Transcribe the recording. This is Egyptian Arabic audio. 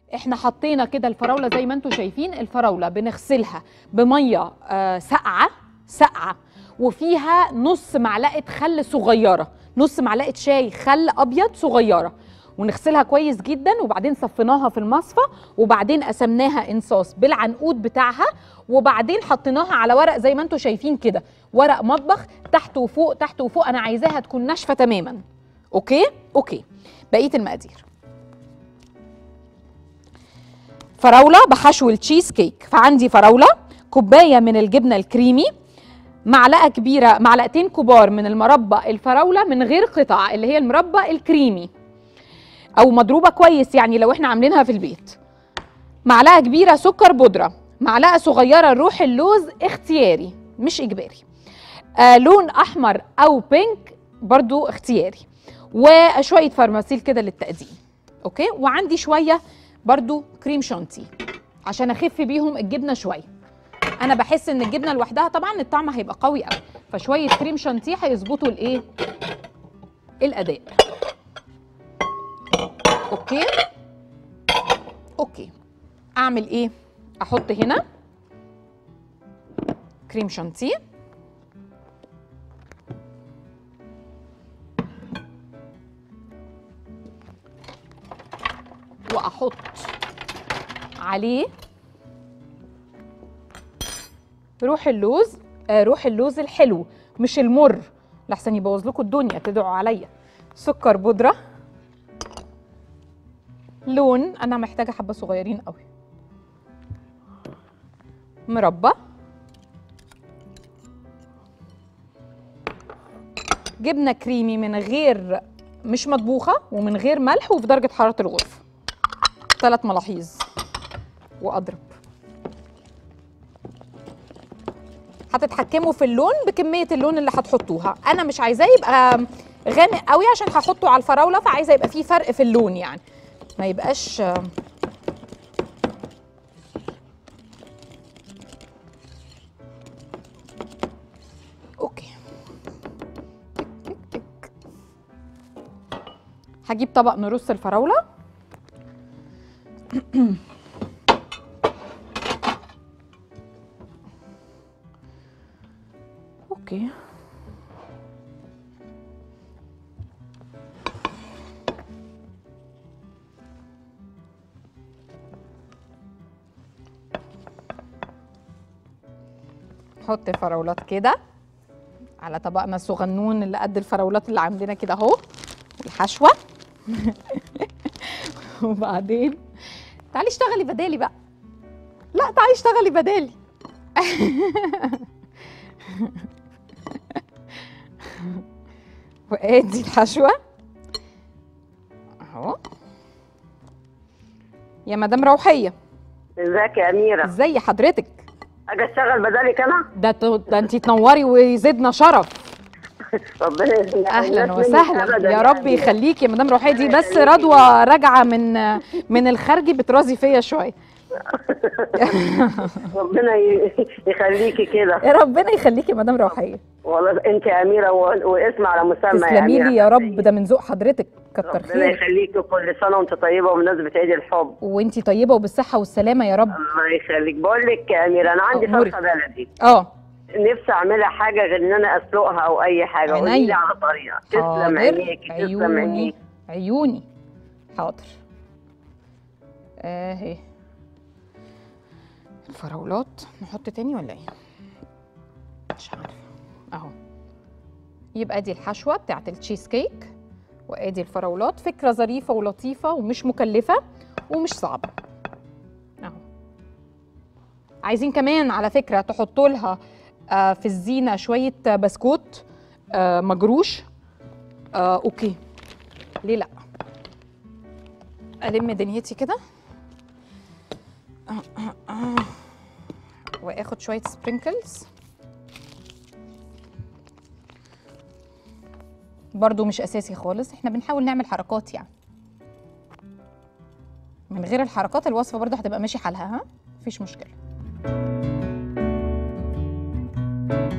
احنا حطينا كده الفراوله زي ما انتم شايفين الفراوله بنغسلها بميه آه ساقعه ساقعه وفيها نص معلقه خل صغيره نص معلقه شاي خل ابيض صغيره ونغسلها كويس جدا وبعدين صفيناها في المصفى وبعدين قسمناها انصاص بالعنقود بتاعها وبعدين حطيناها على ورق زي ما انتم شايفين كده ورق مطبخ تحت وفوق تحت وفوق انا عايزاها تكون ناشفه تماما اوكي اوكي بقيه المقادير فراوله بحشو التشيز كيك فعندي فراوله كوبايه من الجبنه الكريمي معلقه كبيره معلقتين كبار من المربى الفراوله من غير قطع اللي هي المربى الكريمي او مضروبه كويس يعني لو احنا عاملينها في البيت معلقه كبيره سكر بودره معلقه صغيره روح اللوز اختياري مش اجباري آه لون احمر او بينك برضو اختياري وشويه فرماسيل كده للتقديم اوكي وعندي شويه برضو كريم شانتي عشان اخف بيهم الجبنه شويه انا بحس ان الجبنه لوحدها طبعا الطعم هيبقى قوي قوي فشويه كريم شانتيه هيظبطوا الايه الاداء اوكي اوكي اعمل ايه احط هنا كريم شانتيه واحط عليه روح اللوز آه روح اللوز الحلو مش المر لحسن يبوظ لكم الدنيا تدعوا عليا سكر بودره لون انا محتاجه حبه صغيرين قوي مربى جبنه كريمي من غير مش مطبوخه ومن غير ملح وفي درجه حراره الغرفه ثلاث ملاحيظ واضرب هتتحكموا في اللون بكميه اللون اللي هتحطوها انا مش عايزاه يبقى غامق قوي عشان هحطه على الفراوله فعايزه يبقى فيه فرق في اللون يعني ما يبقاش اوكي تك تك تك هجيب طبق نرص الفراوله اوكي نحط الفراولات كده على طبقنا الصغنون اللي قد الفراولات اللي عندنا كده اهو الحشوه وبعدين تعالي اشتغلي بدالي بقى لا تعالي اشتغلي بدالي وادي الحشوه اهو يا مدام روحيه ازيك يا اميره ازي حضرتك اجي اشتغل بدالك انا ده ت- ده انت تنوري ويزيدنا شرف ربنا يزيدك اهلا الناس مني وسهلا أبداً يا رب يعني. يخليكي يا مدام روحيه دي ربنا بس يخليكي. رضوى راجعه من من الخارجي بترازي فيا شويه ربنا ي- يخليكي كده يا ربنا يخليكي يا مدام روحيه والله انت يا اميره و- واسم على مسمى يا تسلمي أميرة. لي يا رب ده من ذوق حضرتك كتر ربنا خيرك يخليكي كل سنه وانت طيبه وبمناسبه عيد الحب وانتي طيبه وبالصحه والسلامه يا رب الله يخليك بقول لك يا اميره انا عندي أمورك. فرخه بلدي اه نفسي اعملها حاجه غير ان انا اسلقها او اي حاجه قولي عينيا. لي على طريقه تسلم حاضر عينيكي تسلم عيوني عينيكي عيوني حاضر اهي الفراولات نحط تاني ولا ايه مش عارفه اهو يبقى دي الحشوه بتاعت التشيز كيك وادي الفراولات فكره ظريفه ولطيفه ومش مكلفه ومش صعبه اهو عايزين كمان على فكره تحطوا لها آه، في الزينه شويه آه، بسكوت آه، مجروش آه، اوكي ليه لا الم دنيتي كده آه، آه، آه. واخد شويه سبرينكلز برضو مش اساسي خالص احنا بنحاول نعمل حركات يعني من غير الحركات الوصفه برضو هتبقى ماشي حالها ها مفيش مشكله